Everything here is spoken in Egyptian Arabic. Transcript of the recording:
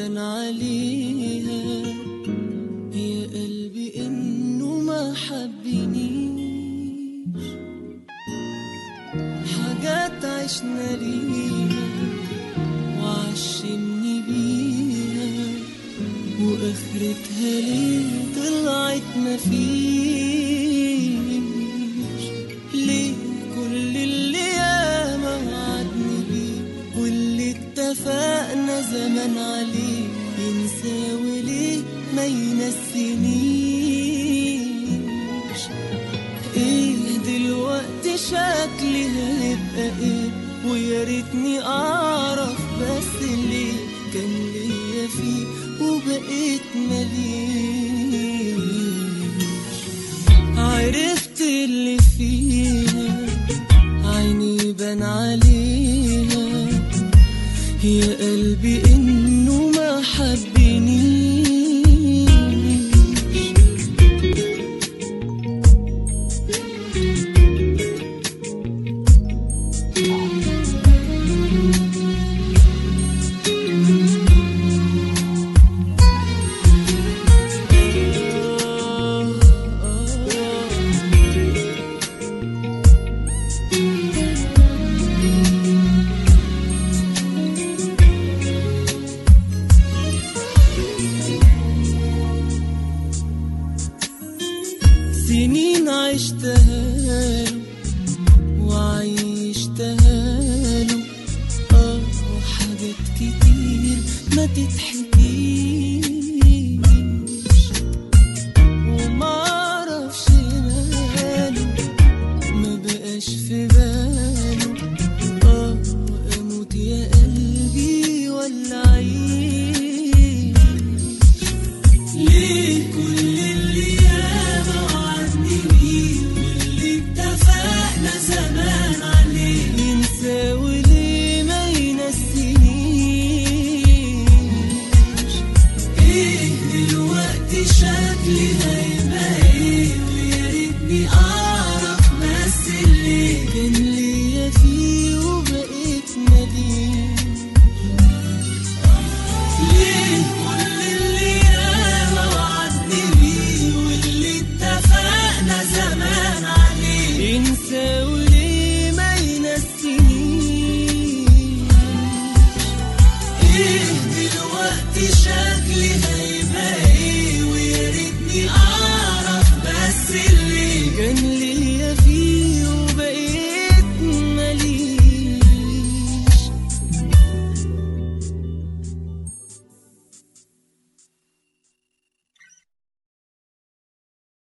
بان عليها يا قلبي انه ما حبنيش حاجات عشنا ليها وعشمني بيها واخرتها ليه طلعت مفيش ليه كل اللي ياما وعدني بيه واللي اتفقنا زمان عليه ينسى وليه ما ينسينيش ايه دلوقتي شكلي هيبقى ايه ويا ريتني اعرف بس ليه كان ليا فيه وبقيت مليش عرفت اللي فيها عيني بان عليها يا قلبي انه ما حبنيش سنين عشتها له وعيشتها له اه حاجات كتير ما تتحكيش